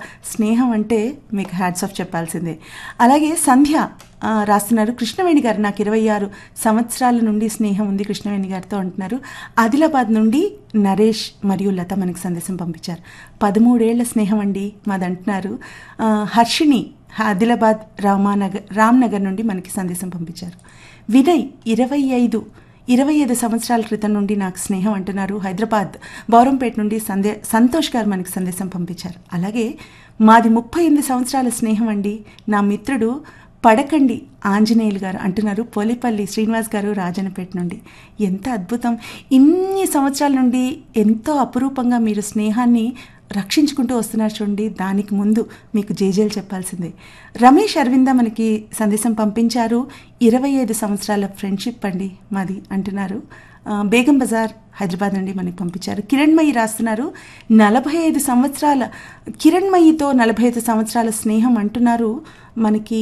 స్నేహం అంటే మీకు హ్యాట్స్ ఆఫ్ చెప్పాల్సిందే అలాగే సంధ్య ఆ, రాస్తున్నారు కృష్ణవేణి గారు నాకు ఇరవై ఆరు సంవత్సరాల నుండి స్నేహం ఉంది కృష్ణవేణి గారితో అంటున్నారు ఆదిలాబాద్ నుండి నరేష్ మరియు లత మనకి సందేశం పంపించారు పదమూడేళ్ల స్నేహం అండి మాది అంటున్నారు ఆ, హర్షిణి ఆదిలాబాద్ రామానగర్ రామ్నగర్ నుండి మనకి సందేశం పంపించారు వినయ్ ఇరవై ఐదు ఇరవై ఐదు సంవత్సరాల క్రితం నుండి నాకు స్నేహం అంటున్నారు హైదరాబాద్ బౌరంపేట నుండి సందే సంతోష్ గారు మనకి సందేశం పంపించారు అలాగే మాది ముప్పై ఎనిమిది సంవత్సరాల స్నేహం అండి నా మిత్రుడు పడకండి ఆంజనేయులు గారు అంటున్నారు పోలేపల్లి శ్రీనివాస్ గారు రాజన్నపేట నుండి ఎంత అద్భుతం ఇన్ని సంవత్సరాల నుండి ఎంతో అపురూపంగా మీరు స్నేహాన్ని రక్షించుకుంటూ వస్తున్నారు చూడండి దానికి ముందు మీకు జేజేలు చెప్పాల్సిందే రమేష్ అరవింద మనకి సందేశం పంపించారు ఇరవై ఐదు సంవత్సరాల ఫ్రెండ్షిప్ అండి మాది అంటున్నారు ఆ, బేగం బజార్ హైదరాబాద్ నుండి మనకి పంపించారు కిరణ్మయి రాస్తున్నారు నలభై ఐదు సంవత్సరాల కిరణ్మయితో నలభై ఐదు సంవత్సరాల స్నేహం అంటున్నారు మనకి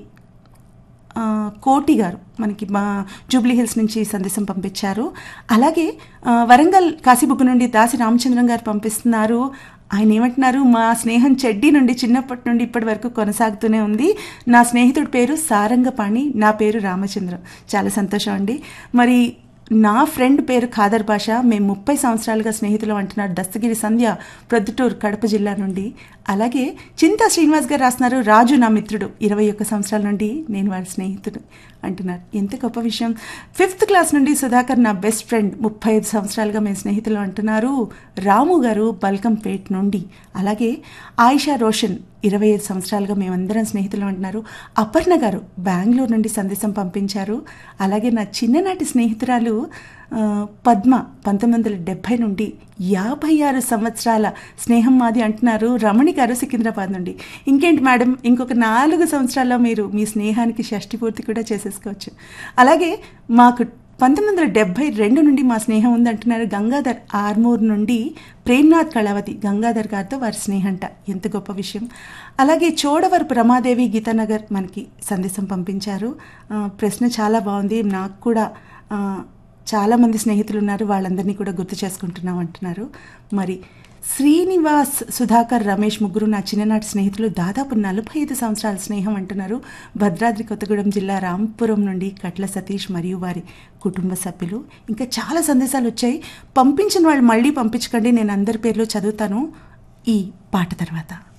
ఆ, కోటి గారు మనకి మా జూబ్లీ హిల్స్ నుంచి సందేశం పంపించారు అలాగే ఆ, వరంగల్ కాశీబుక్ నుండి దాసి రామచంద్రం గారు పంపిస్తున్నారు ఆయన ఏమంటున్నారు మా స్నేహం చెడ్డీ నుండి చిన్నప్పటి నుండి ఇప్పటి వరకు కొనసాగుతూనే ఉంది నా స్నేహితుడి పేరు సారంగపాణి నా పేరు రామచంద్రం చాలా సంతోషం అండి మరి నా ఫ్రెండ్ పేరు ఖాదర్ భాష మేము ముప్పై సంవత్సరాలుగా స్నేహితులు అంటున్నారు దస్తగిరి సంధ్య ప్రొద్దుటూరు కడప జిల్లా నుండి అలాగే చింతా శ్రీనివాస్ గారు రాస్తున్నారు రాజు నా మిత్రుడు ఇరవై ఒక్క సంవత్సరాల నుండి నేను వాడి స్నేహితుడు అంటున్నారు ఎంత గొప్ప విషయం ఫిఫ్త్ క్లాస్ నుండి సుధాకర్ నా బెస్ట్ ఫ్రెండ్ ముప్పై ఐదు సంవత్సరాలుగా మేము స్నేహితులు అంటున్నారు రాము గారు బల్కంపేట్ నుండి అలాగే ఆయిషా రోషన్ ఇరవై ఐదు సంవత్సరాలుగా మేమందరం స్నేహితులు అంటున్నారు అపర్ణ గారు బెంగళూరు నుండి సందేశం పంపించారు అలాగే నా చిన్ననాటి స్నేహితురాలు ఆ, పద్మ పంతొమ్మిది వందల డెబ్భై నుండి యాభై ఆరు సంవత్సరాల స్నేహం మాది అంటున్నారు రమణి గారు సికింద్రాబాద్ నుండి ఇంకేంటి మేడం ఇంకొక నాలుగు సంవత్సరాల్లో మీరు మీ స్నేహానికి షష్టి పూర్తి కూడా చేసేసుకోవచ్చు అలాగే మాకు పంతొమ్మిది వందల డెబ్బై రెండు నుండి మా స్నేహం ఉందంటున్నారు గంగాధర్ ఆర్మూర్ నుండి ప్రేమ్నాథ్ కళావతి గంగాధర్ గారితో వారి స్నేహంట ఎంత గొప్ప విషయం అలాగే చోడవరపు రమాదేవి గీతానగర్ మనకి సందేశం పంపించారు ఆ, ప్రశ్న చాలా బాగుంది నాకు కూడా ఆ, చాలామంది స్నేహితులు ఉన్నారు వాళ్ళందరినీ కూడా గుర్తు చేసుకుంటున్నాం అంటున్నారు మరి శ్రీనివాస్ సుధాకర్ రమేష్ ముగ్గురు నా చిన్ననాటి స్నేహితులు దాదాపు నలభై ఐదు సంవత్సరాల స్నేహం అంటున్నారు భద్రాద్రి కొత్తగూడెం జిల్లా రాంపురం నుండి కట్ల సతీష్ మరియు వారి కుటుంబ సభ్యులు ఇంకా చాలా సందేశాలు వచ్చాయి పంపించిన వాళ్ళు మళ్ళీ పంపించకండి నేను అందరి పేర్లు చదువుతాను ఈ పాట తర్వాత